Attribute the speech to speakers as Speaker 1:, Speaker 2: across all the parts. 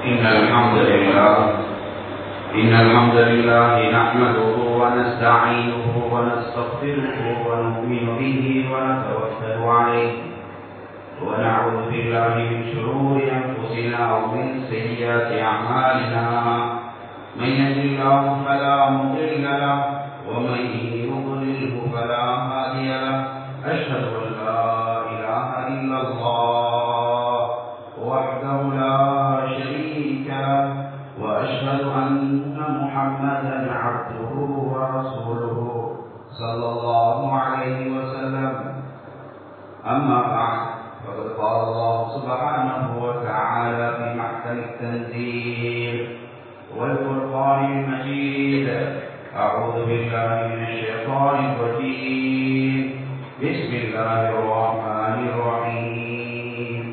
Speaker 1: إن الحمد لله إن الحمد لله نحمده ونستعينه ونستغفره ونؤمن به ونتوكل عليه ونعوذ بالله من شرور أنفسنا ومن سيئات أعمالنا من يهد الله فلا مضل له ومن يضلله فلا هادي له أشهد أن لا إله إلا الله وحده لا شريك له وأشهد أن محمدا عبده ورسوله صلى الله عليه وسلم أما بعد فقد قال الله سبحانه وتعالى في محكم التنزيل والفرقان المجيد أعوذ بالله من الشيطان الرجيم بسم الله الرحمن الرحيم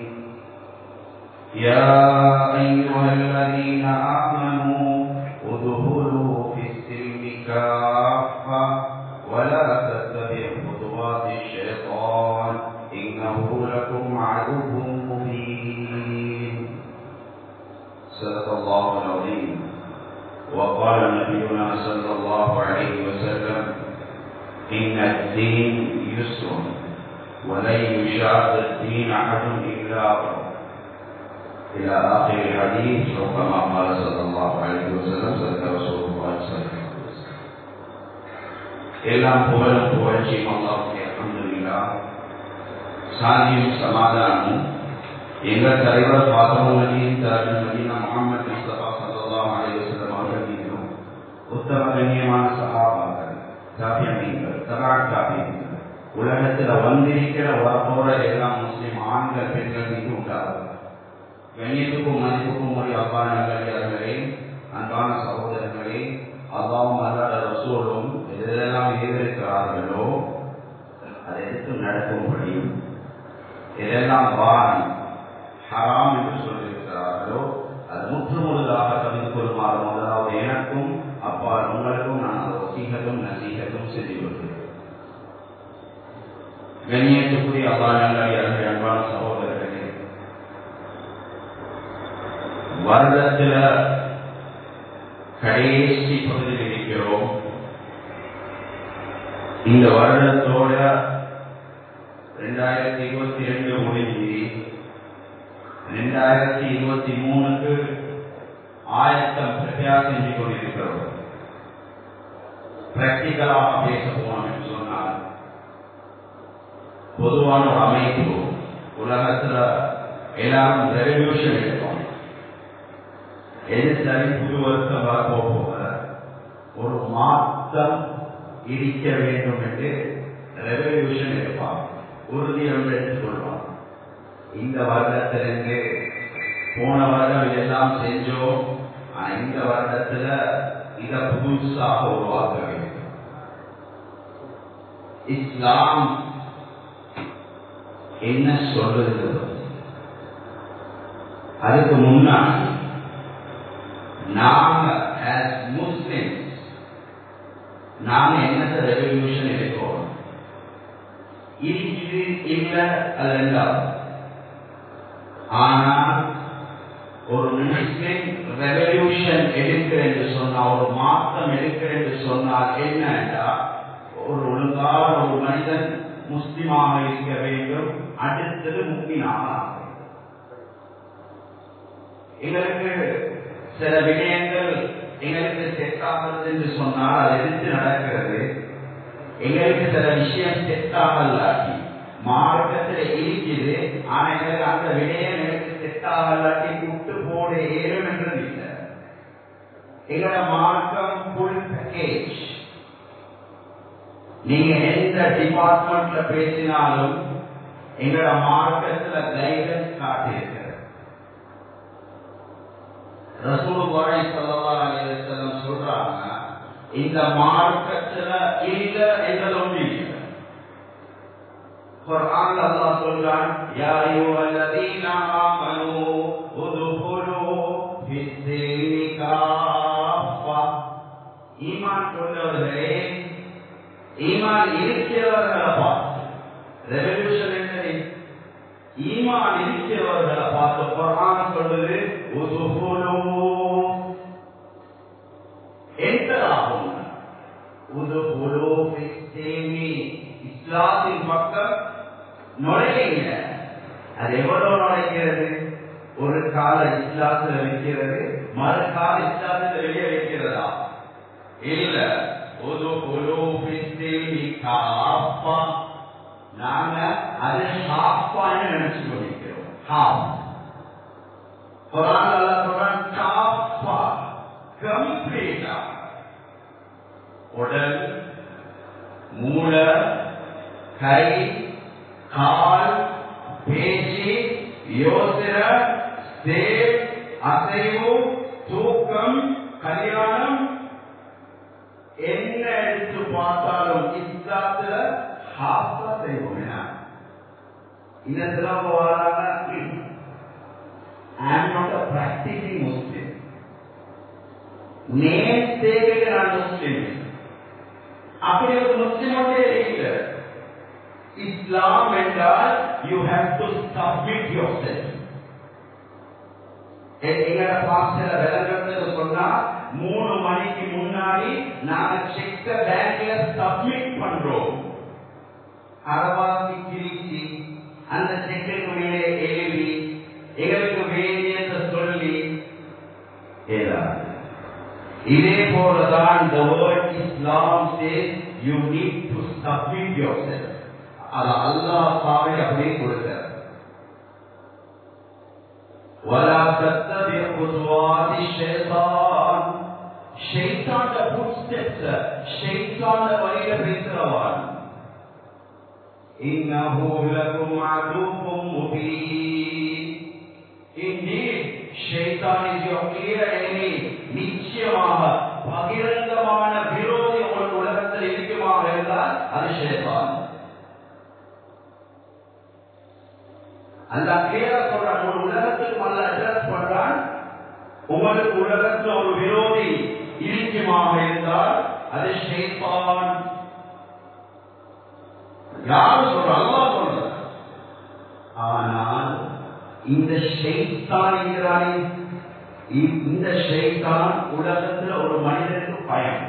Speaker 1: يا أيها الذين آمنوا ادخلوا في السلم كافة ولا تتبعوا خطوات الشيطان إنه لكم عدو مبين صدق الله العظيم وقال نبينا صلى الله عليه وسلم إن الدين يسر ولن يشاد الدين أحد إلا رب إلى آخر الحديث أو كما قال صلى الله عليه وسلم صدق رسول الله صلى الله عليه وسلم எல்லாம் புகழும் புகழ்ச்சியும் அல்லாவுடைய அல்ஹம்துலில்லா சாந்தியும் சமாதானமும் எங்கள் தலைவர் பாதமதியின் தலைவர் மதீனா முகமது முஸ்தபா சல்லல்லாஹு அலைஹி வஸல்லம் அவர்கள் மீதும் உத்தம கண்ணியமான சஹாபாக்கள் தாபியங்கள் தபா தாபியங்கள் உலகத்தில் வந்திருக்கிற வரப்போற எல்லா முஸ்லிம் ஆண்கள் பெண்கள் மீது உண்டாகும் கண்ணியத்துக்கும் மதிப்புக்கும் உரிய அப்பான நல்லே அன்பான சகோதரர்களே அல்லாவும் அல்லாத ரசூலும் எதெல்லாம் ஏறிருக்கிறார்களோ அதை எடுத்து நடக்கும்படியும் எதெல்லாம் வான் ஹராம் என்று சொல்லியிருக்கிறார்களோ அது முற்று முழுதாக தவிர்த்து கொள்ளுமாறு முதலாவது எனக்கும் அப்பால் உங்களுக்கும் நான் அந்த வசீகத்தும் நசீகத்தும் செஞ்சு கொள்கிறேன் கண்ணியத்துக்குரிய அப்பா நல்லே அன்பான சகோதரர்களே வருடத்தில் கடைசி பகுதியில் இருக்கிறோம் இந்த வருடத்தோட ரெண்டாயிரத்தி இருபத்தி ரெண்டு முடிஞ்சு ரெண்டாயிரத்தி இருபத்தி மூணுக்கு ஆயத்தம் பிரத்யாக செஞ்சு கொண்டிருக்கிறோம் பிராக்டிக்கலாக பேச போனோம் என்று சொன்னால் பொதுவான ஒரு அமைப்பு உலகத்துல எல்லாரும் ரெவல்யூஷன் எடுப்போம் எது சரி புது வருஷம் வரப்போக ஒரு மாற்றம் இருக்க வேண்டும் என்று ரெவல்யூஷன் எடுப்பாங்க உறுதி என்று எடுத்துக்கொள்வாங்க இந்த வருடத்திலிருந்து போன வருடம் இதெல்லாம் செஞ்சோம் ஆனா இந்த வருடத்துல இத புதுசாக உருவாக்க வேண்டும் இஸ்லாம் என்ன சொல்றது அதுக்கு முன்னாடி நாங்க as முஸ்லிம்ஸ் நாங்க என்னத்த ரெவல்யூஷன் எடுக்கிறோம் இருக்குது இல்ல அது ரெண்டாவது ஆனால் ஒரு முஸ்லிம் ரெவல்யூஷன் எடுக்கிற என்று சொன்னால் ஒரு மாற்றம் எடுக்கிற என்று சொன்னால் என்னன்னா ஒரு ஒழுங்கான ஒரு மனிதன் முஸ்லிமாக இருக்க வேண்டும் அடுத்தது முக்கியமாக எங்களுக்கு சில விடயங்கள் எங்களுக்கு செட் ஆகிறது என்று சொன்னால் அது எதிர்த்து நடக்கிறது எங்களுக்கு சில விஷயம் செட் ஆகலாட்டி மார்க்கத்தில் இருக்குது ஆனா எங்களுக்கு அந்த விடயம் எனக்கு செட் ஆகலாட்டி விட்டு போட ஏறும் என்றது இல்லை எங்களோட மார்க்கம் ஃபுல் பேக்கேஜ் நீங்க எந்த டிபார்ட்மெண்ட்ல பேசினாலும் எங்களோட மார்க்கத்துல கைடன்ஸ் காட்டியிருக்கிறது ரசூலுல்லாஹி ஸல்லல்லாஹு அலைஹி வஸல்லம் சொல்றாங்க இந்த மார்க்கத்துல இல்ல என்றது ஒன்று இல்லை குர்ஆன் அல்லாஹ் சொல்றான் யா அய்யுஹல்லதீன ஆமனூ உதுகுலு ஃபிஸ்ஸில்மி காஃபா ஈமான் கொண்டவர்களே ஈமான் இருக்கிறவர்களை பார்த்து ரெவல்யூஷன் என்னது ஈமான் இருக்கிறவர்களை பார்த்து குர்ஆன் சொல்லுது உதுகுலு கால இஸ்லாத்துல வைக்கிறது மறு கால இஸ்லாத்துல வெளியே வைக்கிறதா இல்ல ஒரு குழு பிஸ்தி காப்பா நாங்க அது ஹாப்பான்னு நினைச்சு கொண்டிருக்கிறோம் ஹாப் குரான் அல்லா சொல்றான் காப்பா கம்ப்ளீட்டா உடல் மூளை கை கால் பேச்சு யோசனை சேர் அசைவு தூக்கம் கல்யாணம் என்ன எடுத்து பார்த்தாலும் இஸ்லாத்துல ஹாப்பா செய்வோம் இன்னத்துல வராங்க I am not a practicing Muslim. Name தேவைக்கு நான் முஸ்லிம் அப்படி ஒரு முஸ்லிமோடே இல்லை இஸ்லாம் என்றால் you have to submit yourself எங்கட பாஸ்டர் விளங்குறது சொன்னா மூணு மணிக்கு முன்னாடி நாங்க செக்க பேங்க்ல சப்மிட் பண்றோம் அரவாசி கிழிச்சி அந்த செக்குக்கு மேலே எழுதி எங்களுக்கு வேண்டியதை சொல்லி ஏதாவது இதே போலதான் the word Islam says you need to submit yourself அது அல்லாஹ் சாவை அப்படியே கொடுத்தார் ولا تتبع خطوات الشيطان شيطان the footsteps شيطان வழியில பேசுறவான் إنه لكم عدو مبين Indeed, shaitan is your clear enemy. நிச்சயமாக பகிரங்கமான விரோதி உங்கள் உலகத்தில் இருக்குமாக இருந்தால் அது ஷேதான் அந்த கிளியரா சொல்றான் ஒரு உலகத்துக்கு நல்ல அட்ரஸ் பண்றான் உங்களுக்கு உலகத்தில் ஒரு விரோதி இருக்குமாக இருந்தால் அது ஷேதான் யாரு சொல்ற அல்லா சொல்ற ஆனால் இந்த ஷெய்தான் என்கிறானே இந்த ஷெய்தான் உலகத்தில் ஒரு மனிதனுக்கு பயம்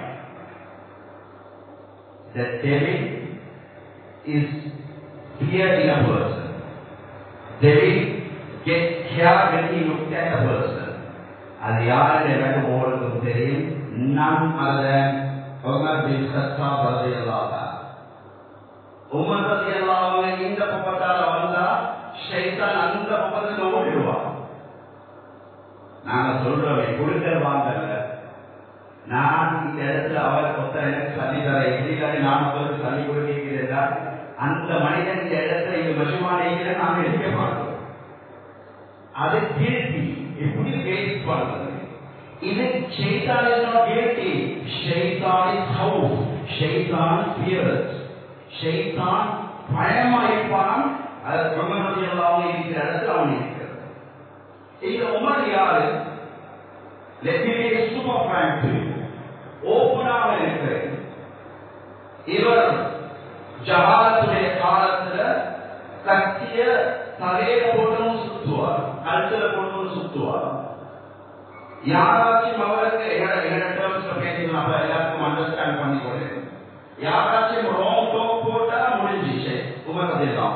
Speaker 1: The devil is feared in a person. Devil gets scared when he looks at a person. அது யார் எனக்கு உங்களுக்கு தெரியும் நம் அதன் உமர் பின் கத்தாப் ரலியல்லாஹு உமர் ரலியல்லாஹு இந்த பக்கத்தால வந்தா ஷைத்தான் அந்த பக்கத்துல ஓடிடுவான் நாங்க சொல்றோமே கொடுக்கல் வாங்கல நான் இந்த இடத்துல அவர் கொத்த எனக்கு சளி தர எப்படி நான் அவருக்கு சளி கொடுக்கிறதா அந்த மனிதன் இந்த இடத்துல இது மசுமான நாங்க இருக்க மாட்டோம் அது கீழ்த்தி எப்படி பேஸ் பண்றது இது ஷைத்தான் இஸ் நாட் கில்ட்டி ஷைத்தான் இஸ் ஹவுஸ் ஷைத்தான் ஃபியர்ஸ் ஷைத்தான் பயமா இருப்பான் அது பிரம்மதி எல்லாம் இருக்கிற இடத்துல அவன் இருக்கிறது இந்த உமர் யாரு Let me be super frank to you. ஓப்பனாக இருக்கிறேன் இவர் ஜகாலத்துடைய காலத்துல கத்திய தலையில போட்டும் சுத்துவார் கழுத்துல போட்டும் சுத்துவார் யாராச்சும் அவருக்கு எங்கட எங்கட டேர்ம்ஸ்ல பேசிக்கலாம் அப்ப எல்லாருக்கும் அண்டர்ஸ்டாண்ட் பண்ணி கொள்ளுங்க யாராச்சும் ரோங் டோக் போட்டா முடிஞ்சிச்சு உமரதையெல்லாம்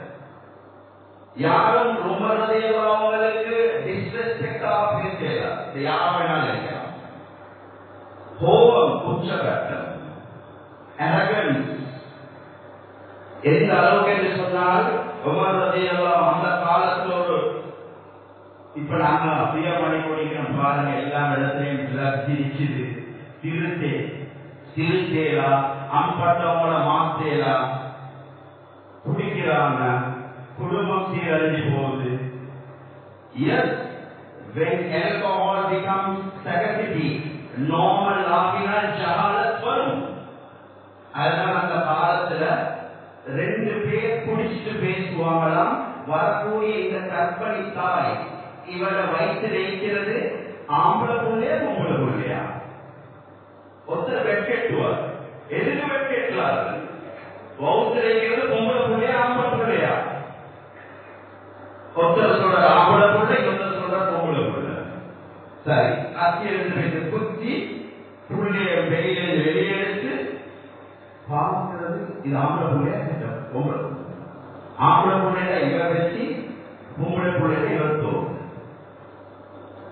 Speaker 1: யாரும் உமரதையெல்லாம் அவங்களுக்கு டிஸ்ரெஸ்பெக்டா பேசலாம் இது யாரா வேணாலும் இருக்கலாம் கோபம் உச்சகட்டம் அரகன்ஸ் எந்த அளவுக்கு என்று சொன்னால் உமரதையெல்லாம் அந்த காலத்துல ஒரு இப்ப நாங்க அப்படியே பண்ணி கொண்டிருக்கிறோம் பாருங்க எல்லா இடத்துலயும் சிரிச்சுது திருத்தே சிரித்தேலா அம்பட்டவங்கள மாத்தேலா குடிக்கிறாங்க குடும்பம் சீரழிஞ்சு போகுது yes when alcohol becomes sagacity normal ஆகினால் ஜஹாலத் வரும் அதனால அந்த காலத்துல ரெண்டு பேர் குடிச்சிட்டு பேசுவாங்களாம் வரக்கூடிய இந்த கற்பனை தாய் இவட வயிற்று வைக்கிறது ஆம்பளை புள்ளையா பொம்பளை புள்ளையா ஒருத்தர் வெட்கெட்டுவார் எதுக்கு வெட்கெட்டுவார் வவுத்து வைக்கிறது பொம்பளை புள்ளையா ஆம்பளை புள்ளையா ஒருத்தர் சொல்ற ஆம்பளை புள்ளை ஒருத்தர் சொல்ற பொம்பளை புள்ளை சரி கத்தி எடுத்து வைத்து குத்தி புள்ளைய வெளியில வெளியே எடுத்து பார்க்கிறது இது ஆம்பளை புள்ளையா பொம்பளை புள்ளை ஆம்பளை புள்ளையில இவ வச்சு பொம்பளை புள்ளையில இவர் தோணும்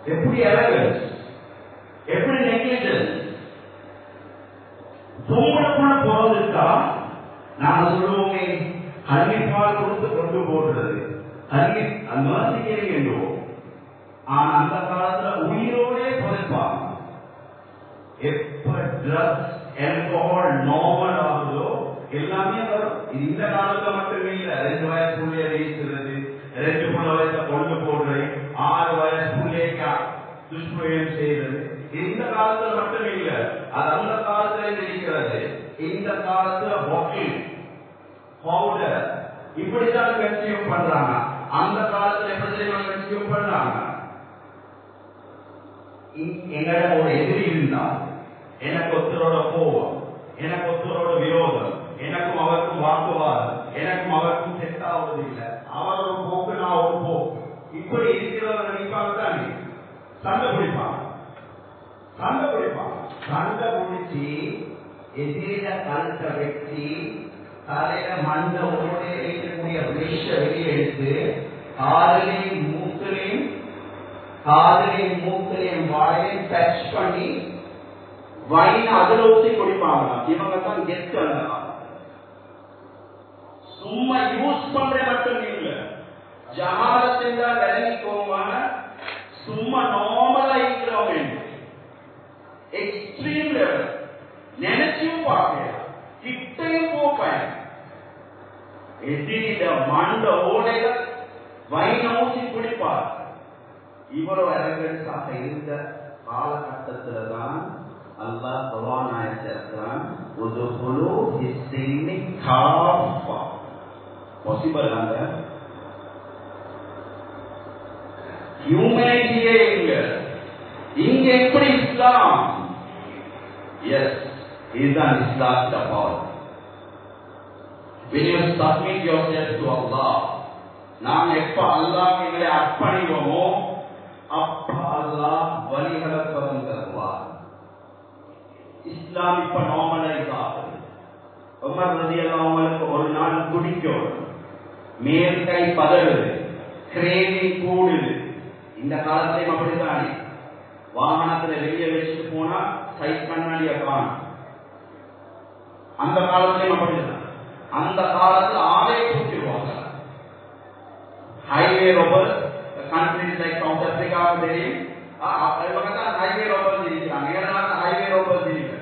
Speaker 1: எப்படி அரகன்ஸ் எப்படி நெக்லிஜன்ஸ் பொம்பளைக்குள்ள பிறந்துட்டா நாம சொல்லுவோமே கன்னிப்பால் கொடுத்து கொண்டு போடுறது கன்னி அந்த மாதிரி கேட்கின்றோம் ஆனா அந்த காலத்துல உயிரோடே புதைப்பாங்க எப்ப ட்ரக்ஸ் ஆல்கஹால் நார்மல் ஆகுதோ எல்லாமே வரும் இது இந்த காலத்துல மட்டுமே இல்ல ரெண்டு வயசுக்குள்ளே வீசுறது ரெண்டு மூணு வயசுல கொண்டு போடுறது ஆறு வயசுக்குள்ளே துஷ்பிரயோகம் செய்யறது இது இந்த காலத்துல மட்டுமே இல்ல அது அந்த காலத்துல இருக்கிறது இந்த காலத்துல பாட்டில் பவுடர் இப்படித்தான் கன்சியூம் பண்றாங்க அந்த காலத்துல எப்படி தெரியுமா கன்சியூம் பண்ணாங்க எங்களோட ஒரு எதிரி இருந்தா எனக்கு ஒருத்தரோட கோவம் எனக்கு ஒருத்தரோட விரோதம் எனக்கும் அவருக்கும் வாக்குவாதம் எனக்கும் அவருக்கும் செட் ஆவது இல்லை அவர் ஒரு போக்கு நான் ஒரு போக்கு இப்படி இருக்கிறவங்க நினைப்பாங்க தானே சண்டை பிடிப்பாங்க சண்டை பிடிப்பாங்க சண்டை பிடிச்சி எதிரில கழுத்த வெட்டி தலையில மண்ண ஓட இருக்கக்கூடிய விஷ வெளியே எடுத்து காதலையும் மூக்களையும் காதலையும் மூக்களையும் வாழையும் டச் பண்ணி வைன் அதுல ஊற்றி குடிப்பாங்க இவங்க தான் கெஸ்ட் சும்மா யூஸ் பண்ற மட்டும் இல்ல ஜகாலத்தின் விளங்கிக்கோங்க சும்மா நார்மலா இருக்கிறவங்க எக்ஸ்ட்ரீம் லெவல் நினைச்சும் பார்க்க கிட்டையும் போப்பேன் எதிரிட மண்ட ஓடையில வைன ஊசி குடிப்பார் இவ்வளவு அரங்கன்ஸாக இருந்த காலகட்டத்துல தான் அல்லாஹ் குர்ஆன் ஆயத்திருக்கிறான் உதுகுலு ஹிஸ்ஸினி காஃபா பாசிபிள் அங்க ஹியூமனிட்டியே இங்க இங்க எப்படி இஸ்லாம் எஸ் இதுதான் இஸ்லாம் power when you submit yourself to Allah நாம் எப்ப அல்லாஹ் எங்களை அர்ப்பணிவோமோ அப்ப அல்லாஹ் வழிகளை தருவார் இஸ்லாம் இப்ப நார்மலைஸ் ஆகுது உமர் ரதி அவங்களுக்கு ஒரு நாள் குடிக்கும் மேல் கை பதறுது கிரேவிங் கூடுது இந்த காலத்திலையும் அப்படித்தானே வாகனத்துல வெளியே வச்சுட்டு போனா சைட் கண்ணாடிய காணும் அந்த காலத்திலையும் அப்படிதான் அந்த காலத்துல ஆளே கூட்டிடுவாங்க highway robber countries like South Africa தெரியும் இவங்க தான் ஹைவே ரோபர் இருக்கிறாங்க ஏன்னா ஹைவே ரோபர் இருக்கு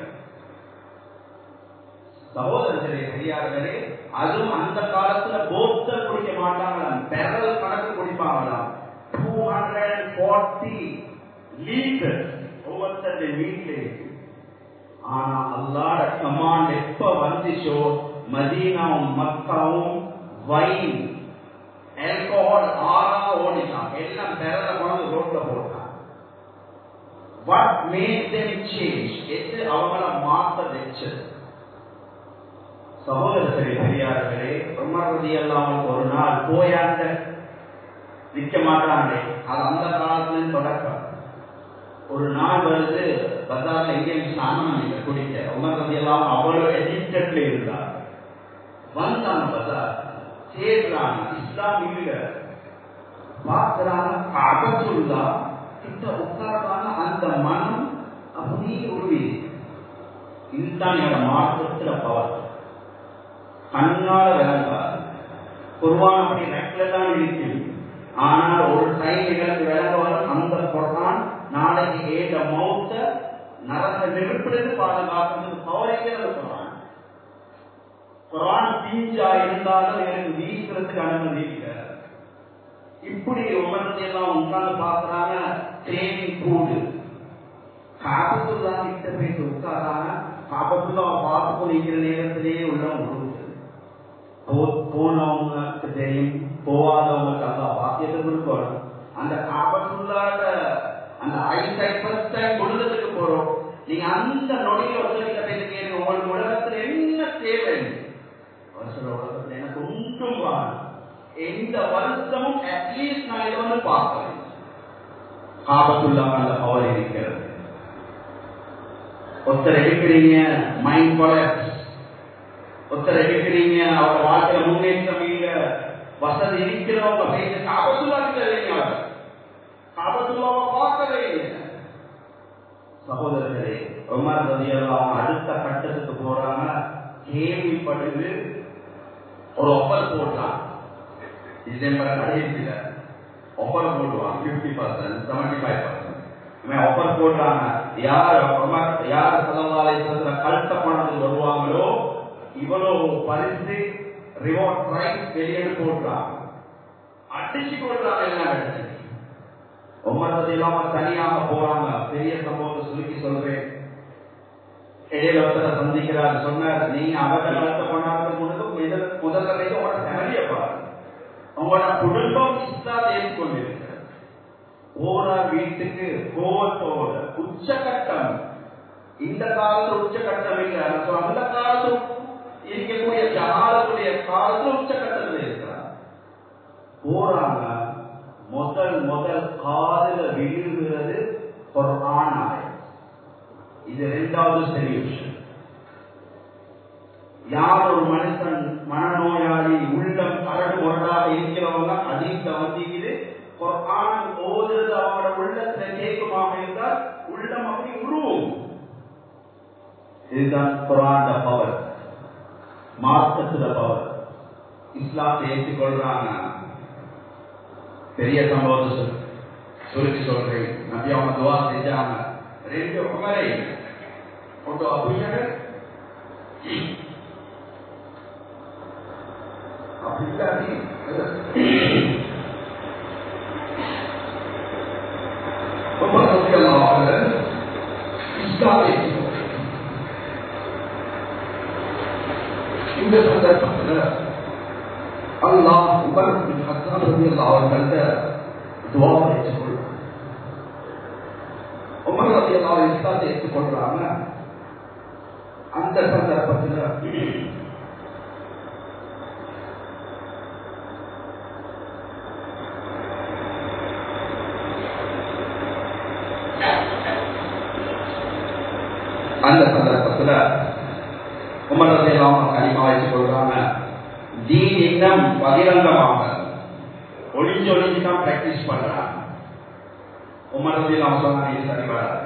Speaker 1: சகோதரர்களே பெரியார்களே அதுவும் அந்த காலத்துல போத்தல் குடிக்க மாட்டாங்களாம் பெரல் கணக்கு குடிப்பாங்களாம் two hundred and forty litre ஒவ்வொருத்தருடைய வீட்டில் இருக்கு ஆனா அல்லாட கமாண்ட் எப்ப வந்துச்சோ மதீனாவும் மக்காவும் வைன் ஆல்கோஹால் ஆறா ஓடிட்டான் எல்லாம் பெறல கொண்டு ரோட்ல போட்டான் வாட் மேக் தெம் சேஞ்ச் எது அவங்கள மாத்த வச்சது சகோதரர்களே பெரியார்களே பிரம்மரதி எல்லாம் ஒரு நாள் போயாண்ட நிக்க மாட்டாங்க அது அந்த காலத்துல தொடக்கம் ஒரு நாள் வருது பஜார்ல எங்கேயும் ஸ்நானம் நீங்க குடிக்க உமரதி எல்லாம் அவ்வளவு எடிக்டட்ல இருந்தார் வந்தாங்க பஜார் சேர்றாங்க இஸ்லாம் இல்ல பார்க்கிறாங்க காபத்துள்ளா கிட்ட உட்கார்றாங்க அந்த மனம் அப்படியே உருவி இதுதான் என்னோட மாற்றத்துல பவர் கண்ணால விளங்காது குர்வான் அப்படி நெக்ல தான் இருக்கு ஆனால் ஒரு டைம் எனக்கு விளங்குவார் அந்த குரான் நாளைக்கு ஏத மௌத்த நரக நெருப்பிலிருந்து பாதுகாக்கிறதுக்கு பவரைக்கிறது குரான் குரான் பீஞ்சா இருந்தாலும் எனக்கு வீசுறதுக்கு அனுமதி இல்லை இப்படி உமரத்தை எல்லாம் உட்கார்ந்து பார்க்கறாங்க ட்ரெயினிங் கூடு காபத்துல்லா கிட்ட போயிட்டு உட்காராங்க காபத்துல்லா பார்த்து கொண்டிருக்கிற நேரத்திலேயே உள்ள முழுகுது போனவங்களுக்கு தெரியும் போவாதவங்களுக்கு அல்லா பாக்கியத்தை கொடுக்கணும் அந்த காபத்துள்ளாட அந்த ஐசைட் ஃபர்ஸ்ட் டைம் உலகத்துக்கு போறோம் நீங்க அந்த நொடியில உலகத்தை பேச கேளுங்க உங்களுக்கு உலகத்துல என்ன தேவை வருஷம் உலகத்துல எனக்கு ஒன்றும் வாழும் எந்த வருஷமும் அட்லீஸ்ட் நான் இதை வந்து பார்க்கிறேன் காபத்துள்ளா அந்த பவர் இருக்கிறது ஒருத்தர் எடுக்கிறீங்க மைண்ட் கொலாப்ஸ் ஒருத்தர் எடுக்கிறீங்க அவர் வாழ்க்கையில முன்னேற்றம் இல்ல வசதி இருக்கிறவங்க பேச காபத்துள்ளா கிட்ட இல்லைங்க காபத்துள்ளாவை பார்க்க தேவையில்லை சகோதரர்களே உமர் ரதியெல்லாம் அடுத்த கட்டத்துக்கு போறாங்க கேள்விப்படுது ஒரு ஒப்பர் போட்டான் டிசம்பர் கடைசியில ஒப்பர் போடுவான் fifty percent seventy five percent offer போடுறாங்க யார் உமர் யார் சதவாலயத்துல கழுத்த பணத்தில் வருவாங்களோ இவ்வளவு பரிசு ரிவார்ட் பிரைஸ் வெளியேடு போடுறாங்க அடிச்சு போடுறாங்க எல்லாம் எடுத்து ஒன்பது இல்லாம தனியாக போறாங்க பெரிய சம்பவத்தை சுருக்கி சொல்றேன் இடையில ஒருத்தரை சந்திக்கிறார் சொன்னார் நீங்க அவரை கலத்த பண்ணாததுக்கு முன்னாடி முதல்ல உங்களோட ஃபேமிலியை பாருங்க உங்களோட குடும்பம் இஸ்லாத்தை ஏற்றுக்கொண்டிருக்கிறது போற வீட்டுக்கு கோவத்தோட உச்சகட்டம் இந்த காலத்துல உச்சகட்டம் இல்லை அந்த காலத்து இருக்கக்கூடிய ஜகாலத்துடைய காலத்துல உச்சகட்டத்தில் இருக்கிறார் போறாங்க முதல் முதல் காதல விழுகிறது ஒரு ஆணாயம் இது இரண்டாவது சொல்யூஷன் யார் ஒரு மனுஷன் மனநோயாளி உள்ளம் கரடு முரடாக இருக்கிறவங்க அதிக வந்திக்குது குரான் ஓதுறது அவங்களோட உள்ளத்துல கேட்குமாக இருந்தால் உள்ளம் அப்படி உருவும் இதுதான் குரான் பவர் மார்க்கத்துல பவர் இஸ்லாத்தை ஏற்றுக்கொள்றாங்க பெரிய சம்பவத்தை சொல் சுருக்கி சொல்றேன் நபி அவங்க துவா செஞ்சாங்க ரெண்டு உமரை ஒன்று அபுஜகர் அப்படி இல்லாட்டி ரொம்ப சத்தியமாக இஸ்லாத்தை இந்த சந்தர்ப்பத்தில் அல்லாஹ் உமர் பின் ஹஸ்ஸான் ரலியல்லாஹு அவர்கள்ட்ட துஆ ஏற்றுக்கொள்ளும் உமர் ரலியல்லாஹு இஸ்லாத்தை ஏற்றுக்கொள்றாங்க அந்த சந்தர்ப்பத்தில் அந்த சந்தர்ப்பத்தில் உமர் ரலியல்லாஹு கனிமா ஏற்றுக்கொள்றாங்க தீன் இன்னும் பகிரங்கமாக ஒளிஞ்சு ஒளிஞ்சு தான் பிராக்டிஸ் பண்றாங்க உமரத்தில் அவங்க சொன்னாங்க சரி வராது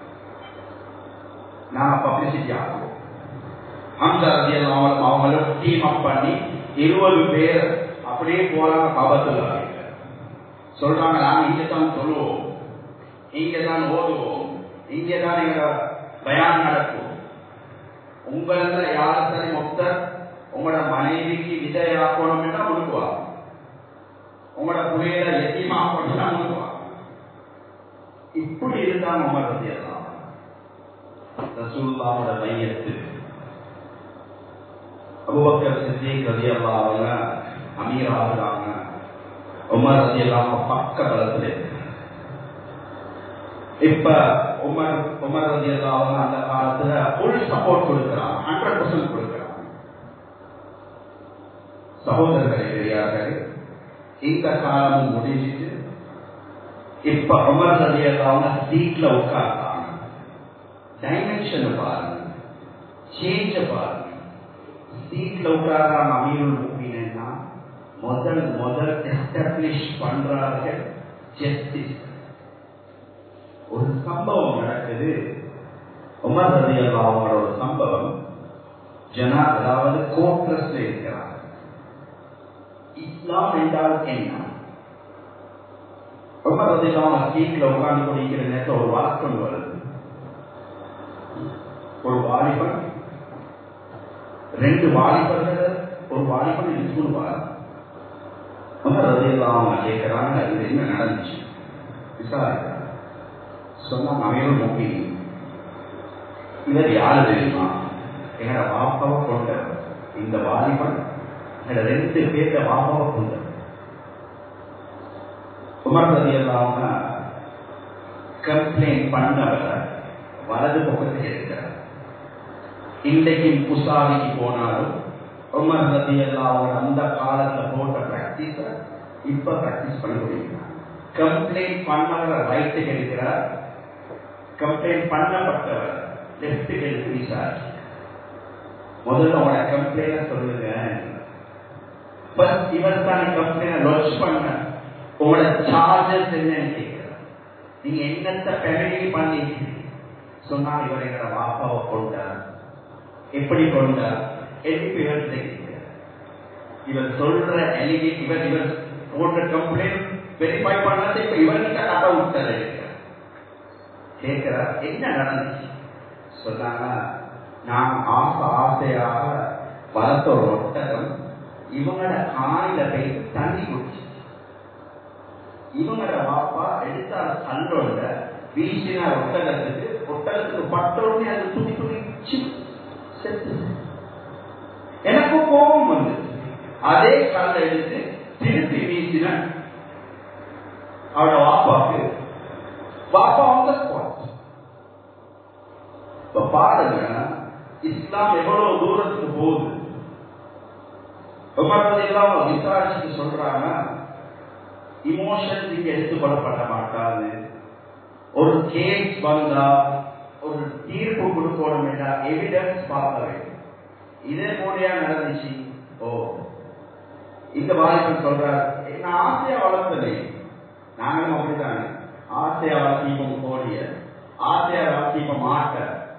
Speaker 1: நாம பப்ளிசிட்டி ஆகும் ஹம்சா ரதி எல்லாம் அவங்களும் டீம் அப் பண்ணி இருபது பேர் அப்படியே போறாங்க காபத்துல சொல்றாங்க நாங்க இங்க தான் சொல்லுவோம் இங்க தான் ஓதுவோம் இங்க தான் எங்க பயான் நடக்கும் உங்கள யார் சரி மொத்தர் உங்களோட மனைவிக்கு விதையாக்கணும்னா முழுக்குவா உங்களோட புள்ளையில எத்தியமாக்கணும்னா முழுக்குவா இப்படி இருந்தாங்க உமர் ரதி எல்லாம் ரசூல்லாவோட மையத்து அபுபக்கர் சித்திக் ரதி அல்லா அவங்க அமீர் ஆகுறாங்க உமர் ரதி எல்லாம் பக்க பலத்துல இப்ப உமர் உமர் ரதி அல்லா அவங்க அந்த காலத்துல ஃபுல் சப்போர்ட் கொடுக்கிறாங்க ஹண்ட்ரட் பர்சன்ட் கொடுக்கிறாங்க சகோதரர்களை பெரியார்கள் இந்த காலமும் முடிஞ்சிட்டு இப்ப உமர் ரதி அவங்க சீட்ல உட்கார்ந்தாங்க டைமென்ஷன் பாருங்க சேஞ்ச பாருங்க சீட்ல உட்கார்றாங்க அமீருல் முக்மீனா முதல் முதல் எஸ்டாப்ளிஷ் பண்றார்கள் ஜஸ்டிஸ் ஒரு சம்பவம் நடக்குது உமர் ரதி அவங்களோட ஒரு சம்பவம் ஜனா அதாவது கோட்ரஸ்ல இருக்கிறாங்க இஸ்லாம் என்றால் என்ன உமர் ரதி அவங்க சீட்ல உட்கார்ந்து கொண்டிருக்கிற நேரத்தில் ஒரு வாக்கம் வருது ஒரு வாலிபன் ரெண்டு வாலிபர்கள் ஒரு வாலிபன் இழுத்துருவார் அவங்க கேட்கிறாங்க இது என்ன நடந்துச்சு விசாரிக்கிறாங்க சொன்னா அவையும் நோக்கி இவர் யாரு தெரியுமா என்னோட வாப்பாவை கொண்டவர் இந்த வாலிபன் என்னோட ரெண்டு பேர்த்த வாப்பாவை கொண்டவர் உமர் ரதி அவங்க கம்ப்ளைண்ட் பண்ணவர் வலது பக்கத்தில் இருக்கிறார் இன்றைக்கு புசாரிக்கு போனாலும் உமர் ரதி அவங்க அந்த காலத்துல போட்ட பிராக்டிஸ இப்ப பிராக்டிஸ் பண்ண முடியும் கம்ப்ளைண்ட் பண்ணவர் ரைட்டுக்கு எடுக்கிறார் கம்ப்ளைண்ட் பண்ணப்பட்டவர் லெப்டுக்கு எடுத்து விசாரிச்சு முதல்ல உங்களோட கம்ப்ளைண்ட் சொல்லுங்க பட் இவர் தான் கம்ப்ளைண்ட் லான்ச் பண்ண உங்களோட சார்ஜஸ் என்னன்னு கேட்கிறார் நீங்க என்னத்த ஃபேமிலி பண்ணி சொன்னா இவர் எங்களோட வாப்பாவை கொண்டார் எப்படி கொண்டார் எப்படி இவர் செய்கிறார் இவர் சொல்ற எலிகி இவர் இவர் போன்ற கம்ப்ளைண்ட் வெரிஃபை பண்ணாத இப்ப இவர்கிட்ட கதை விட்டாரு கேட்கிறார் என்ன நடந்துச்சு சொன்னாங்க நான் ஆசை ஆசையாக வளர்த்த ஒரு ஒட்டகம் இவங்களோட காயில போய் தண்ணி குடிச்சு இவங்களோட வாப்பா எடுத்தார் கல்லோட வீசினார் ஒட்டகத்துக்கு ஒட்டகத்துக்கு பட்டோடனே அது துணி துணிச்சு செத்து எனக்கு கோபம் வந்து அதே கல்லை எடுத்து திருப்பி வீசின அவட வாப்பாக்கு வாப்பா வந்து இப்ப பாருங்க இஸ்லாம் எவ்வளவு தூரத்துக்கு போகுது எல்லாம் விசாரிச்சுட்டு சொல்றாங்க இமோஷன் இங்க எடுத்துக்கொள்ளப்பட மாட்டாது ஒரு கேஸ் வந்தா ஒரு தீர்ப்பு கொடுக்கணும் என்றா எவிடன்ஸ் பார்க்க வேண்டும் இதே போலியா நடந்துச்சு ஓ இந்த வாய்ப்பு சொல்றார் நான் ஆசையா வளர்த்ததை நாங்களும் அப்படித்தானே ஆசையா வளர்த்திப்போம் கோழிய ஆசையா வளர்த்திப்போம் மாட்ட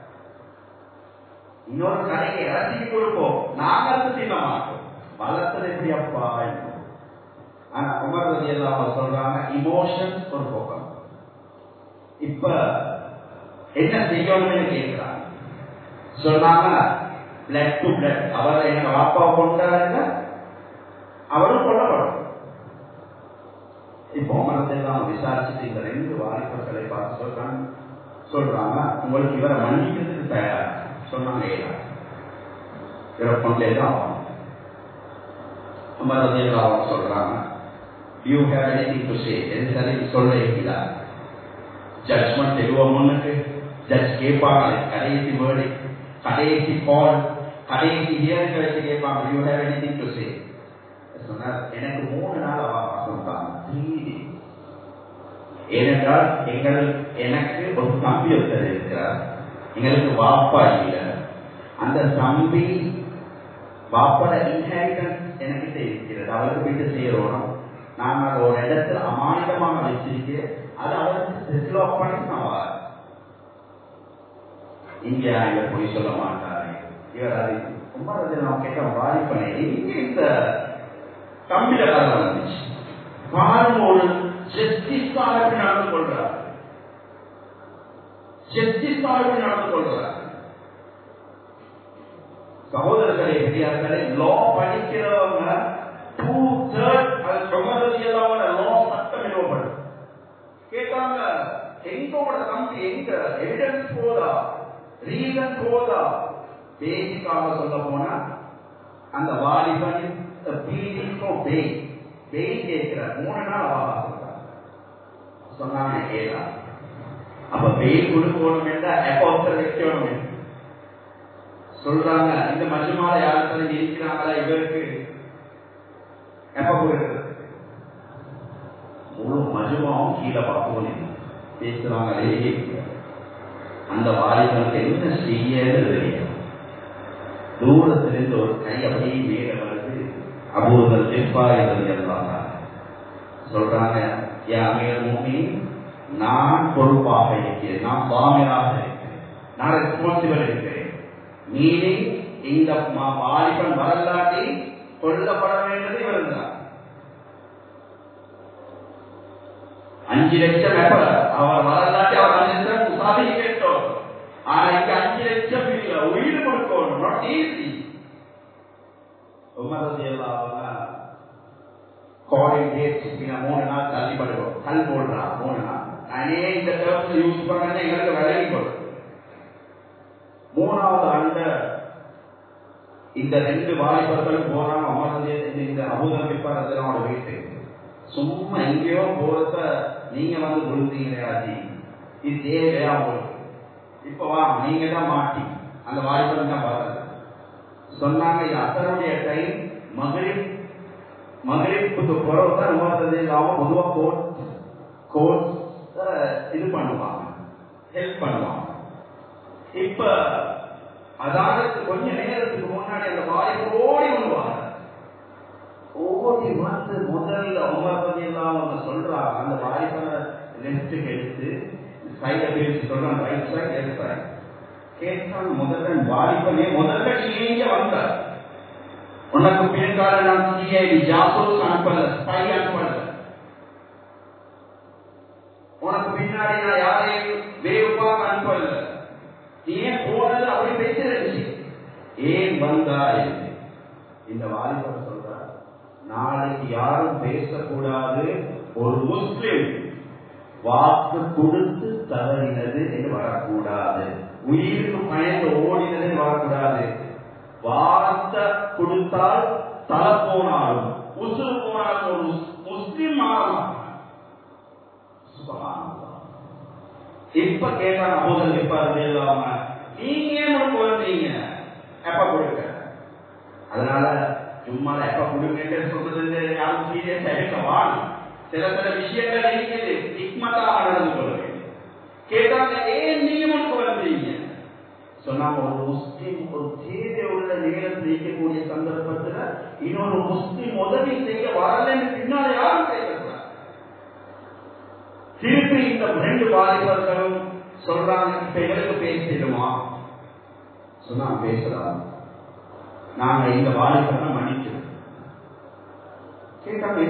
Speaker 1: இன்னொரு கடையை இறச்சி கொடுப்போம் நாங்கள் தின்ன மாட்டோம் வளர்த்தது எப்படி அப்பா ஆனா உமர் ரதி எல்லாம் சொல்றாங்க இமோஷன்ஸ் ஒரு போக்கம் இப்ப என்ன செய்யணும்னு கேட்கிறாங்க சொன்னாங்க பிளட் டு பிளட் அவர் எங்க வாப்பாவை கொண்டாருங்க அவரும் கொல்லப்படும் இப்போ உமரத்தெல்லாம் விசாரிச்சுட்டு இந்த ரெண்டு வாலிபர்களை பார்த்து சொல்றாங்க சொல்றாங்க உங்களுக்கு இவரை மன்னிக்கிறதுக்கு தயார் சொன்னாங்க இவரை கொண்டே தான் உமரத்தெல்லாம் சொல்றாங்க you have anything to say எது சரி சொல்ல இருக்கிறா ஜட்மெண்ட் எதுவோ முன்னுக்கு ஜட்ஜ் கேட்பாங்க கடைசி வேர்டு கடைசி கால் கடைசி ஹியரிங் வச்சு கேட்பாங்க you have anything to say சொன்னார் எனக்கு மூணு நாள் அவகாசம் தான் ஏனென்றால் எங்கள் எனக்கு ஒரு தம்பி ஒருத்தர் இருக்கிறார் எங்களுக்கு வாப்பா இல்லை அந்த தம்பி வாப்போட இன்ஹெரிட்டன்ஸ் எனக்கிட்ட இருக்கிறது அவருக்கு வீட்டு செய்யறோம் நான் அதை ஒரு இடத்துல அமானிதமாக வச்சிருக்கேன் அது அவருக்கு செட்டில் ஆஃப் பண்ணி நான் இங்கே இவர் போய் சொல்ல மாட்டாரு இவர் அது ரொம்ப நான் கேட்ட வாய்ப்பனே இங்கே இந்த தம்பிட கதை வந்துச்சு பாருங்க ஒரு ஜஸ்டிஸாக எப்படி நடந்து கொள்றார் ஜஸ்டிஸாக எப்படி நடந்து கொள்றார் சகோதரர்களே பெரியார்களே லா படிக்கிறவங்க டூ தேர்ட் அது சொன்னது எல்லாம் லா சட்டம் நிறுவப்படும் கேட்டாங்க எங்கோட தம்பி எங்க எவிடன்ஸ் போதா ரீசன் போதா பேசிக்காக சொல்ல போனா அந்த வாலிபன் பீடிங்கும் பேய் பேய் கேட்கிற மூணு நாள் அவகாசம் சொன்னாங்க கேளா அப்ப பேய் கொடுக்கணும் என்றா எப்ப ஒருத்தர் வைக்கணும் சொல்றாங்க இந்த மஜுமால யாருக்கும் இருக்கிறாங்களா இவருக்கு எப்ப கொடுக்கிறது முழு மஜுமாவும் கீழே பார்க்கணும் பேசுறாங்களே அந்த வாலிபனுக்கு என்ன செய்யறது தெரியும் தூரத்திலிருந்து ஒரு கை அப்படியே மேல வருது அபூதல் எல்லாம் சொல்றாங்க நான் பொறுப்பாக இருக்கிறேன் நான் பாமையாக இருக்கிறேன் நான் ரெஸ்பான்சிபிள் இருக்கிறேன் மீனிங் இந்த வாலிபன் வரலாற்றி கொல்லப்பட வேண்டியது இவர் தான் அஞ்சு லட்சம் எப்ப அவர் வரலாற்றி அவர் அஞ்சு லட்சம் உசாதி கேட்டோம் ஆனா இங்க அஞ்சு லட்சம் இல்ல உயிர் கொடுக்கணும் நாட் ஈஸி உமரது எல்லாம் காலிங் டேட்ஸ் மூணு நாள் தள்ளிப்படுவோம் கல் போடுறான் மூணு நாள் நானே இந்த டேர்ம்ஸ் யூஸ் பண்ணேன்னு எங்களுக்கு விலகி போடும் மூணாவது ஆண்டு இந்த ரெண்டு வாலிபர்களும் போறாங்க அமர்ந்து இந்த அபுதபிப்பார் அதனோட வீட்டு சும்மா எங்கேயோ போறத நீங்க வந்து விழுந்தீங்களே ஆஜி இது தேவையா உங்களுக்கு இப்ப வா நீங்க தான் மாட்டி அந்த வாலிபன் தான் பார்த்தது சொன்னாங்க இது அத்தனுடைய டைம் மகளிர் மகளிருக்கு குறவு தான் உமர்றது இல்லாம பொதுவா கோட் கோட் இது பண்ணுவாங்க ஹெல்ப் பண்ணுவாங்க இப்ப அதாவது கொஞ்ச நேரத்துக்கு முன்னாடி அந்த வாய்ப்பு ஓடி வருவாங்க ஓடி வந்து முதல்ல உமர் பதி எல்லாம் அவங்க சொல்றாங்க அந்த வாய்ப்பை லெஃப்ட்டுக்கு எடுத்து சைட பேசி சொல்றான் ரைட் சைட் லெஃப்ட் சைட் கேட்டான் முதல்ல வாலிபனே முதல்ல நீ எங்க வந்த உனக்கு பின்கால நான் சிஐடி ஜாசூஸ் அனுப்பல ஸ்பை அனுப்பல உனக்கு பின்னாடி நான் யாரையும் வேவுப்பாக அனுப்பல நீ ஏன் போனது அப்படி பேசுறது ஏன் வந்தாய் இந்த வாலிபர் சொல்றார் நாளைக்கு யாரும் பேசக்கூடாது ஒரு முஸ்லிம் வாக்கு கொடுத்து தவறினது என்று வரக்கூடாது உயிருக்கு பயந்து ஓடினது என்று வரக்கூடாது வார்த்தை கொடுத்தால் தலை போனாலும் உசுறு போனாலும் ஒரு முஸ்லிம் மாறலாம் இப்ப கேட்டாங்க முதல் இப்ப இல்லாம நீங்க ஏன் முழுக்க வந்தீங்க எப்ப கொடுக்க அதனால சும்மா எப்ப கொடுங்கன்னு சொல்றது யாரும் சீரியஸா எடுக்க வாங்க சில சில விஷயங்கள் இருக்குது இக்மத்தாக நடந்து கொள்ள வேண்டும் கேட்டாங்க ஏன் நீங்க முழுக்க வந்தீங்க சொன்னாங்க ஒரு முஸ்லீம் ஒரு தேவை உள்ள நேரத்தில் இருக்கக்கூடிய சந்தர்ப்பத்துல இன்னொரு முஸ்லீம் உதவி செய்ய வரலன்னு பின்னால யாரும் செய்யக்கூடாது திருப்பி இந்த ரெண்டு வாலிபர்களும் சொல்றாங்க இப்ப எங்களுக்கு பேசிடுமா சொன்னா பேசலாம் நாங்க இந்த வாலிபரை மன்னிக்கிறோம் கேட்டாங்க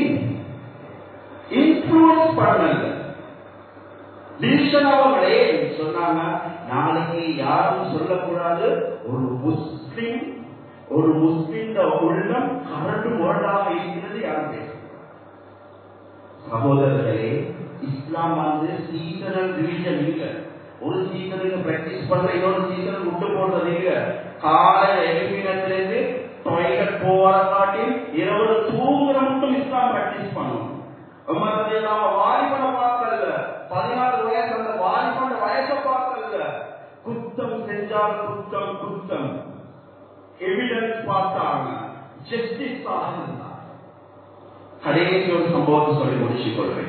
Speaker 1: இன்ஃபுளுன்ஸ் பண்ணல டிசிஷன் அவங்களே சொன்னாங்க நாளைக்கு யாரும் சொல்லக்கூடாது ஒரு முஸ்லிம் ஒரு முஸ்லிம் உள்ளம் கரண்டு முரடாக இருக்கிறது யாரும் பேச சகோதரர்களே இஸ்லாம் வந்து சீசனல் ரிலிஜன் இல்ல ஒரு சீசனுக்கு பிராக்டிஸ் பண்ற இன்னொரு சீசனுக்கு விட்டு போடுறது இல்ல காலை எழுப்பினத்திலிருந்து டாய்லெட் போற காட்டி இரவு தூங்குற மட்டும் இஸ்லாம் பிராக்டிஸ் பண்ணணும் வாலிபனை பார்க்கல பதினாறு வயசு அந்த வாலிபன வயசை பார்க்கல குத்தம் செஞ்சால் குத்தம் குத்தம் எவிடன்ஸ் பார்த்தாங்க ஜஸ்டிஸ் ஆக கடைசி ஒரு சம்பவத்தை சொல்லி முடிச்சு கொள்வேன்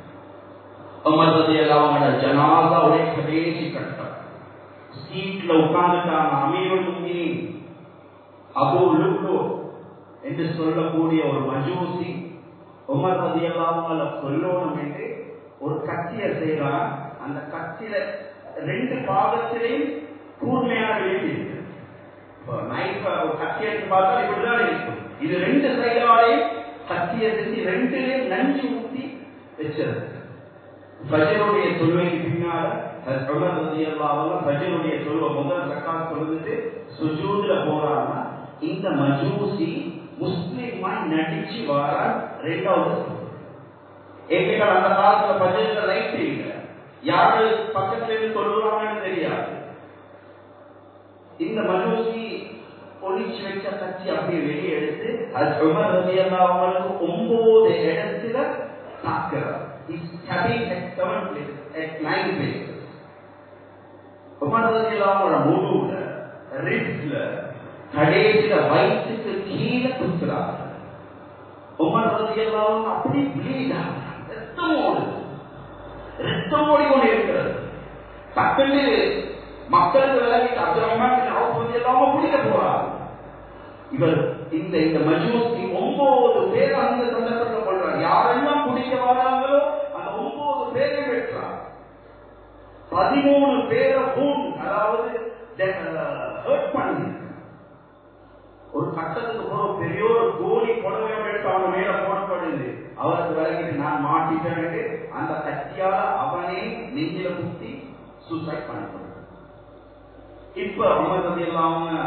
Speaker 1: அவங்களோட ஜனாதாவுடைய கடைசி கட்டம் சீட்ல உட்கார்ந்துட்டாங்க அமீருல் முக்மினின் அபு லுக்லு என்று சொல்லக்கூடிய ஒரு மஜூசி உமர் ரதி அல்லாமல சொல்லணும் என்று ஒரு கத்திய செய்யறான் அந்த கத்தியில ரெண்டு பாகத்திலையும் கூர்மையான விளைவு இருக்கு நைஃப் ஒரு கத்தியை பார்த்தா இப்படிதான் இருக்கும் இது ரெண்டு சைடாலையும் கத்திய செஞ்சு ரெண்டுலையும் நஞ்சு ஊத்தி வச்சது ஃபஜருடைய தொழுவைக்கு பின்னால உமர் ரதி அல்லாமல ஃபஜருடைய தொழுவை முதல் சக்கால் தொழுதுட்டு சுஜூதுல போறாங்கன்னா இந்த மஜூசி முஸ்லிமாய் நடிச்சு வாரான் ரெண்டாவது ஏற்கனவே அந்த காலத்துல பஜன்ல லைட் இல்ல யாரு பக்கத்துல இருந்து சொல்லுவாங்கன்னு தெரியாது இந்த மஜூசி ஒளிச்சு வச்ச கட்சி அப்படியே வெளியே எடுத்து அது உமர் ரதியல்லா அவங்களுக்கு ஒன்பது இடத்துல தாக்குறார் is having at seven places, at nine places. Umar ரதியல்லா அவங்களோட முழுல ரிப்ஸ்ல கடைசியில வயிற்றுக்கு கீழே குத்துறாங்க உமர் ரதியல்லாவும் அப்படி பிளீட் ரத்தம் ஓடுது ரத்தம் ஓடிக்கொண்டு இருக்கிறது டக்குன்னு மக்களுக்கு விலகிட்டு அப்துல் ரஹ்மான் அவுப் ரதியல்லாம பிடிக்க போறாங்க இவர் இந்த இந்த மஜூசி ஒன்பது பேர் அந்த சந்தர்ப்பத்தில் கொள்றாங்க யாரெல்லாம் பிடிக்க வராங்களோ அந்த ஒன்பது பேரை வெட்டுறாங்க பதிமூணு பேரை பூன் அதாவது ஹர்ட் பண்ணி ஒரு கட்டத்துக்கு போற பெரிய ஒரு கோழி புடவையோட எடுத்து அவன் மேல போடப்படுது அவருக்கு விலகிட்டு நான் மாட்டிட்டேன் அந்த கத்தியால அவனே நெஞ்சில குத்தி சூசைட் பண்ணப்படுது இப்ப அமர்ந்தது இல்லாம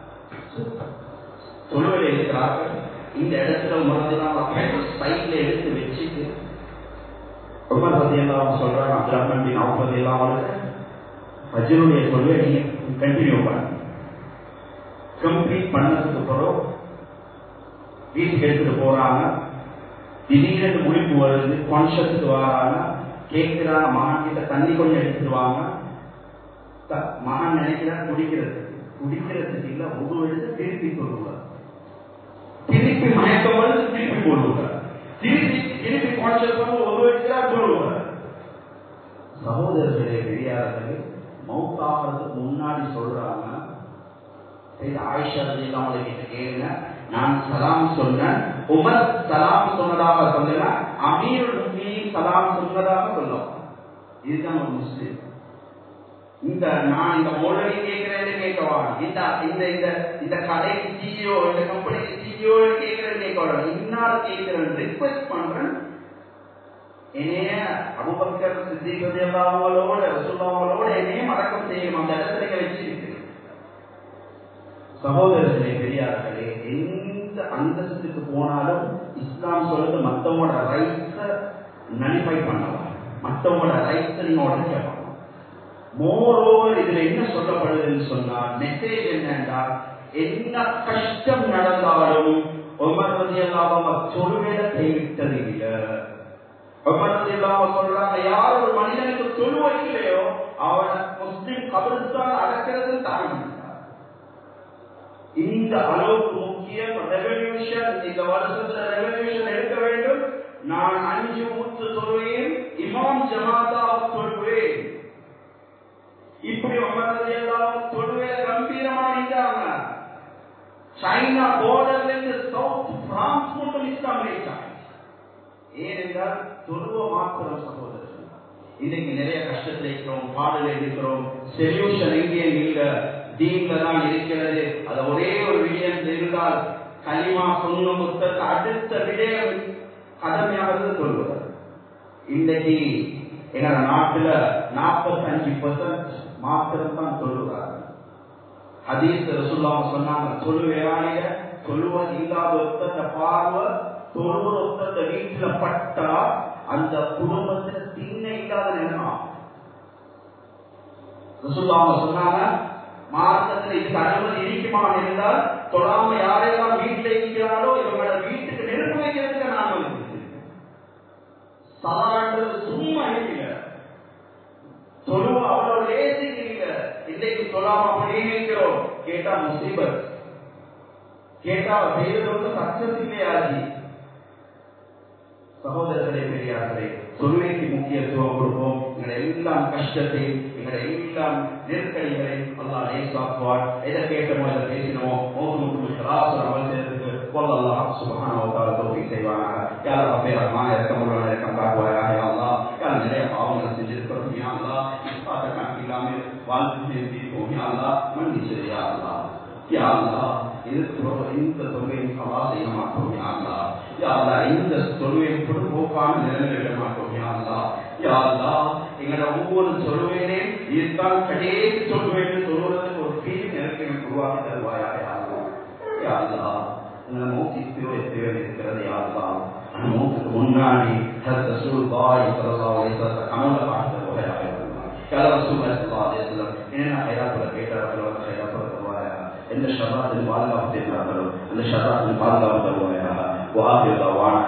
Speaker 1: தொழுவையில் இருக்கிறார்கள் இந்த இடத்துல மறந்துலாம் சைட்ல எடுத்து வச்சுட்டு உமர் பத்தி எல்லாம் சொல்றாங்க அப்துல் ரஹ்மான் பின் அவுப் பத்தி எல்லாம் ஃபஜ்ருடைய தொழுவை நீங்க கண்டினியூ பண்ணுங்க கம்ப்ளீட் பண்ணதுக்கு அப்புறம் வீட்டுக்கு எடுத்துட்டு போறாங்க திடீரென்று முழிப்பு வருது கான்சியஸுக்கு வராங்க கேட்கிறாங்க மகன் கிட்ட தண்ணி கொஞ்சம் எடுத்துட்டு வாங்க மகன் நினைக்கிறார் குடிக்கிறது குடிக்கிறதுக்கு இல்ல உணவு எடுத்து திருப்பி கொள்ளுவார் திருப்பி மயக்கம் வந்து திருப்பி கொள்ளுவார் திருப்பி திருப்பி கான்சியஸ் வந்து ஒரு எடுக்கிறார் சொல்லுவார் சகோதரர்களே பெரியார்களே மௌத்தாகிறதுக்கு முன்னாடி சொல்றாங்க ஆயிஷா ரலியல்லாஹு அன்ஹா கிட்ட கேளுங்க நான் சலாம் சொன்னேன் உமர் சலாம் சொன்னதாக சொல்லுங்க அமீருல் முஃமினீன் சலாம் சொன்னதாக சொல்லலாம் இதுதான் ஒரு முஸ்லீம் இந்த நான் இந்த மொழி கேட்கிறேன்னு கேட்கவா இந்த இந்த இந்த இந்த கடைக்கு சிஇஓ இந்த கம்பெனிக்கு சிஇஓ கேட்கிறேன்னு கேட்கவா இன்னார் கேட்கிறேன் ரிக்வெஸ்ட் பண்றேன் என்னைய அபுபக்கர் சித்திகதி எல்லாவங்களோட ரசுல்லாவங்களோட என்னையும் அடக்கம் செய்யணும் அந்த இடத்துல வச்சிருக்கு சகோதரர்களே பெரியார்களே எந்த அந்தஸ்துக்கு போனாலும் இஸ்லாம் சொல்றது மத்தவங்களோட ரைட்ஸ நலிஃபை பண்ணலாம் மத்தவங்களோட ரைட்ஸ நீங்க உடனே பண்ணலாம் மோர் ஓவர் இதுல என்ன சொல்லப்படுதுன்னு சொன்னா மெசேஜ் என்னன்னா என்ன கஷ்டம் நடந்தாலும் ஒமர் ரதி அல்லாம தொழுவேல கைவிட்டது இல்லை ஒமர் ரதி அல்லாம சொல்றாங்க யார் ஒரு மனிதனுக்கு தொழு வைக்கலையோ அவனை முஸ்லிம் கபரிஸ்தான் அடக்கிறது தாங்க இந்த அளவுக்கு முக்கியம் ரெவல்யூஷன் இந்த வருஷத்துல ரெவல்யூஷன் எடுக்க வேண்டும் நான் அஞ்சு மூத்து சொல்வேன் இமாம் ஜமாதா சொல்வேன் இப்படி ஒன்பது தொழுவே கம்பீரமா நின்றாங்க சைனா போர்டர்ல இருந்து சவுத் பிரான்ஸ் மட்டும் இஸ்லாம் வைத்தாங்க ஏனென்றால் தொழுவ மாத்திரம் சகோதரர்கள் இன்னைக்கு நிறைய கஷ்டத்தில் இருக்கிறோம் பாடல இருக்கிறோம் சொல்யூஷன் எங்கேயும் இல்ல தீன்ல தான் இருக்கிறது அது ஒரே ஒரு விடயம் இருந்தால் களிமா சொன்ன புத்தகத்தை அடுத்த விடயம் கடமையாக சொல்வது இன்னைக்கு எங்க நாட்டுல நாற்பத்தஞ்சு பர்சன்ட் மாத்திரம் தான் சொல்லுறாங்க ஹதீஸ் ரசுல்லாம சொன்னாங்க சொல்லுவேரானிக சொல்லுவது இல்லாத ஒத்தந்த பார்வை தொழுவ ஒத்தந்த வீட்டுல பட்டா அந்த குடும்பத்துல திண்ண இல்லாத நிலைமா ரசுல்லாம சொன்னாங்க மார்க்கத்துல இதுக்கு அனுமதி இருக்குமா இருந்தால் தொழாம யாரெல்லாம் வீட்டுல இருக்கிறாரோ இவங்களோட வீட்டுக்கு நெருப்பு வைக்கிறதுக்கு நான் அனுமதி சலான்றது சும்மா இருக்கல தொழுவ அவ்வளவு லேசிக்கு இல்ல இன்னைக்கு சொல்லாம அப்படியே இருக்கிறோம் கேட்டா முசீபத் கேட்டா செய்யறது வந்து சக்சஸ் இல்லையாச்சு சகோதரர்களே பெரியார்களே தொழுவைக்கு முக்கியத்துவம் கொடுப்போம் எங்களை எல்லாம் கஷ்டத்தை எங்களை எல்லாம் நெருக்கடிகளை அல்லா லேசாக்குவார் எதை கேட்டமோ எதை பேசினோமோ மோசம் முட்டு ராசர் அவசியத்துக்கு கொல்லலாம் சுபகான தோல்வி செய்வாங்க யாரும் அப்பே ரஹ்மான் இறக்கமுள்ள இறக்கம் காட்டுவாயாக யாரா யார் நிறைய பாவங்களை செஞ்சிருக்கிறோம் யாரா பார்த்த கணக்கு இல்லாமல் வாழ்த்து செஞ்சிருக்கோம் யாரா மன்னிச்சது யாரா யாரா இது இந்த தொழுகையும் சவா செய்ய மாட்டோம் யாரா யாரா இந்த தொழுவை பொதுபோக்கான நிலைநிலை மாட்டோம் யாரா யாரா எங்களோட ஒவ்வொரு சொல்லுவேனே இதுதான் கடைசி சொல்லுவேன் சொல்லுவதற்கு ஒரு ஃபீல் எனக்கு எனக்கு உருவாக்கி தருவாயா யாரா யாரா உங்களை நோக்கி தேவை தேவை இருக்கிறது யாரா அந்த நோக்குக்கு முன்னாடி ஹத் ரசூலுல்லாஹி ஸல்லல்லாஹு அலைஹி வஸல்லம் கனவுல பார்த்த போகிறாங்க யார ரசூலுல்லாஹி ஸல்லல்லாஹு அலைஹி வஸல்லம் என்ன ஹைராத்துல கேட்டார்களோ அந்த ஹைராத்துல தருவாயா எந்த ஷராத்தில் பாதுகாப்பு செய்கிறார்களோ அந்த ஷராத்தில் பாதுகாப்பு தருவாயா வாஹிர் தவான்